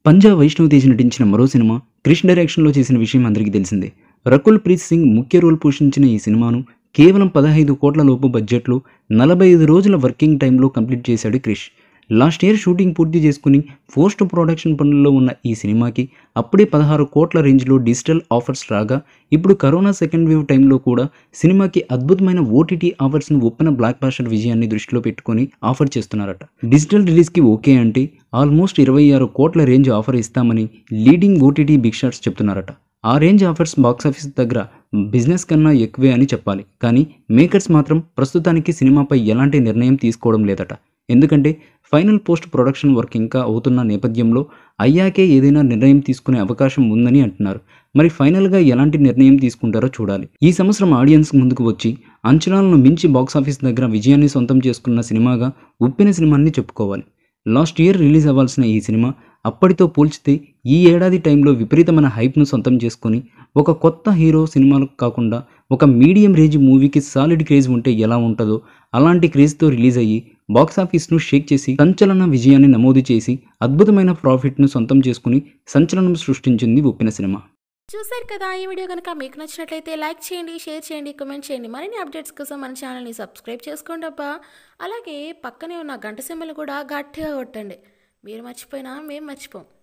పంజా వైష్ణవ్ తేజ్ నటించిన మరో సినిమా క్రిష్ డైరెక్షన్లో చేసిన విషయం అందరికీ తెలిసిందే రకుల్ ప్రీత్ సింగ్ ముఖ్య రోల్ పోషించిన ఈ సినిమాను కేవలం పదహైదు కోట్ల లోపు బడ్జెట్లో నలభై ఐదు రోజుల వర్కింగ్ టైంలో కంప్లీట్ చేశాడు క్రిష్ లాస్ట్ ఇయర్ షూటింగ్ పూర్తి చేసుకుని పోస్ట్ ప్రొడక్షన్ పనుల్లో ఉన్న ఈ సినిమాకి అప్పుడే పదహారు కోట్ల రేంజ్లో డిజిటల్ ఆఫర్స్ రాగా ఇప్పుడు కరోనా సెకండ్ వేవ్ టైంలో కూడా సినిమాకి అద్భుతమైన ఓటీటీ ఆఫర్స్ను ఒప్పిన బ్లాక్ బాస్టర్ విజయాన్ని దృష్టిలో పెట్టుకొని ఆఫర్ చేస్తున్నారట డిజిటల్ రిలీజ్కి ఓకే అంటే ఆల్మోస్ట్ ఇరవై ఆరు కోట్ల రేంజ్ ఆఫర్ ఇస్తామని లీడింగ్ ఓటీటీ బిగ్ షాట్స్ చెప్తున్నారట ఆ రేంజ్ ఆఫర్స్ బాక్సాఫీస్ దగ్గర బిజినెస్ కన్నా ఎక్కువే అని చెప్పాలి కానీ మేకర్స్ మాత్రం ప్రస్తుతానికి సినిమాపై ఎలాంటి నిర్ణయం తీసుకోవడం లేదట ఎందుకంటే ఫైనల్ పోస్ట్ ప్రొడక్షన్ వర్క్ ఇంకా అవుతున్న నేపథ్యంలో అయ్యాకే ఏదైనా నిర్ణయం తీసుకునే అవకాశం ఉందని అంటున్నారు మరి ఫైనల్గా ఎలాంటి నిర్ణయం తీసుకుంటారో చూడాలి ఈ సంవత్సరం ఆడియన్స్ ముందుకు వచ్చి అంచనాలను మించి బాక్సాఫీస్ దగ్గర విజయాన్ని సొంతం చేసుకున్న సినిమాగా ఉప్పిన సినిమాని చెప్పుకోవాలి లాస్ట్ ఇయర్ రిలీజ్ అవ్వాల్సిన ఈ సినిమా అప్పటితో పోల్చితే ఈ ఏడాది టైంలో విపరీతమైన హైప్ను సొంతం చేసుకొని ఒక కొత్త హీరో సినిమాలకు కాకుండా ఒక మీడియం రేంజ్ మూవీకి సాలిడ్ క్రేజ్ ఉంటే ఎలా ఉంటుందో అలాంటి క్రేజ్తో రిలీజ్ అయ్యి బాక్సాఫీస్ను షేక్ చేసి సంచలన విజయాన్ని నమోదు చేసి అద్భుతమైన ప్రాఫిట్ను సొంతం చేసుకుని సంచలనం సృష్టించింది ఉప్పిన సినిమా చూశారు కదా ఈ వీడియో కనుక మీకు నచ్చినట్లయితే లైక్ చేయండి షేర్ చేయండి కామెంట్ చేయండి మరిన్ని అప్డేట్స్ కోసం మన ఛానల్ని సబ్స్క్రైబ్ చేసుకోండి అబ్బా అలాగే పక్కనే ఉన్న గంట సింబల్ కూడా గట్టిగా కొట్టండి మీరు మర్చిపోయినా మేము మర్చిపోం